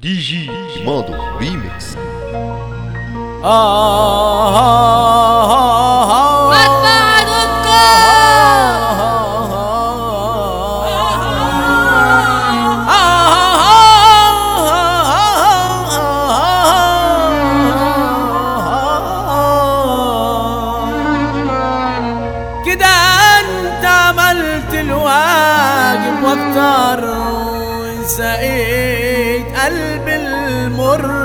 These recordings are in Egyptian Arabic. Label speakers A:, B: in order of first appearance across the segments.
A: دي جي ماضو ريميكس
B: كده انت عملت الواجب واكتر وسقيت قلب المر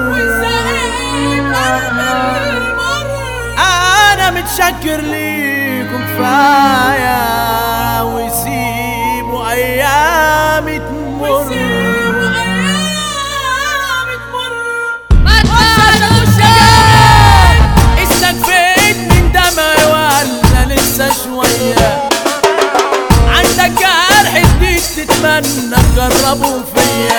B: انا متشكر ليكم كفايه وسيبوا ايامي تمر استكفيت من دمعي ولا لسه شوية عندك جرح جديد تتمنى تجربه فيا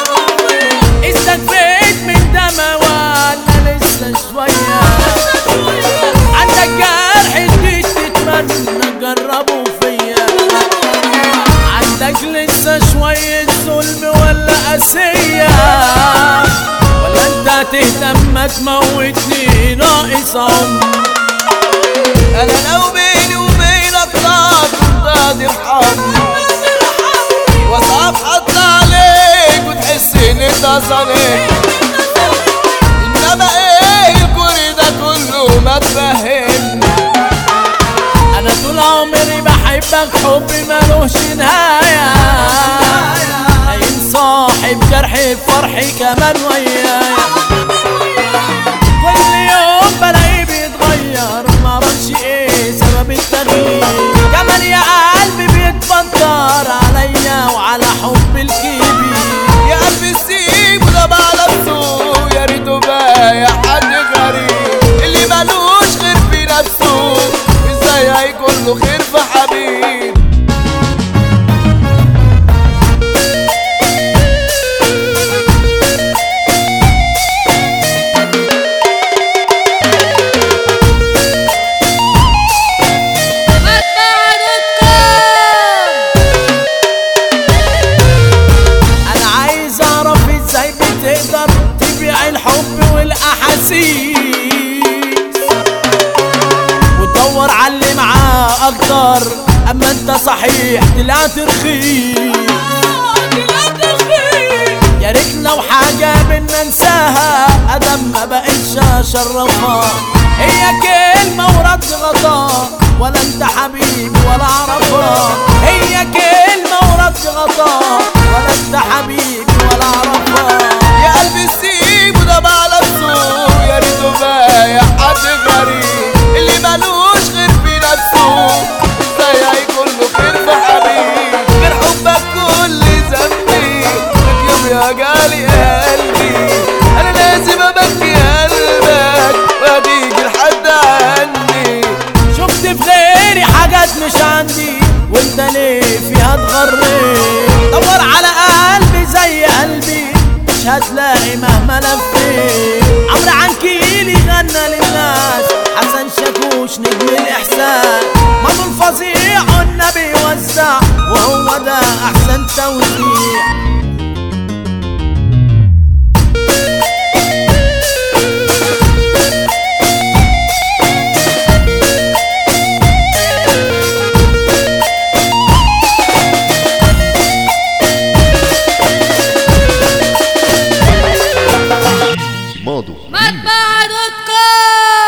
B: استكفيت من دمعي ولا لسه شوية عندك جرح جديد تتمنى تجربه فيا عندك لسه شوية ظلم ولا قاسية ولا انت تهتم تموتني ناقص عمر
C: انا لو بيني وبينك طاق تقدر حمل واصعب حط عليك وتحس ان انت صديق انما ايه الكل ده كله ما تفهمني
B: انا طول عمري بحبك حب ملوش نهاية عين صاحب جرحي بفرحي كمان ويايا كل يوم بلاقيه بيتغير معرفش ايه سبب التغيير كمان يا قلبي بيتفكر عليا وعلى حب الكبير
C: يا قلبي سيبه ده مع نفسه يا ريته بايع حد غريب اللي ملوش غير في نفسه ازاي هيكون له خير في حبيب
B: انا عايز اعرف ازاي بتقدر تبيع الحب والاحاسيس وتدور على اللي معاه اكتر اما انت صحيح طلعت رخيص يا ريت لو حاجة بينا ننساها ادم ما بقتش اشرفها هي كلمة ورد غطاء ولا انت حبيبي ولا اعرفها هي كلمة ورد غطاء ولا انت حبيبي ولا اعرفها
C: يا قلبي سيبه ده مع نفسه يا ريته بايع حد غريب اللي ملوش غير في نفسه ازاي هيكون له خير في حبيب غير حبك كل ذنبي لك يوم يا جالي قلبي انا لازم ابكي قلبك وهتيجي لحد عندي
B: شفت في غيري حاجات مش عندي وانت ليه فيها اتغريت دور على قلبي زي قلبي مش هتلاقي مهما لفيت عمرو عنكيلي غنى للناس حسن شاكوش نجم الاحسان مضو الفظيع قلنا بيوزع وهو ده احسن توزيع
A: ماضو
D: مطبعة دوت كوم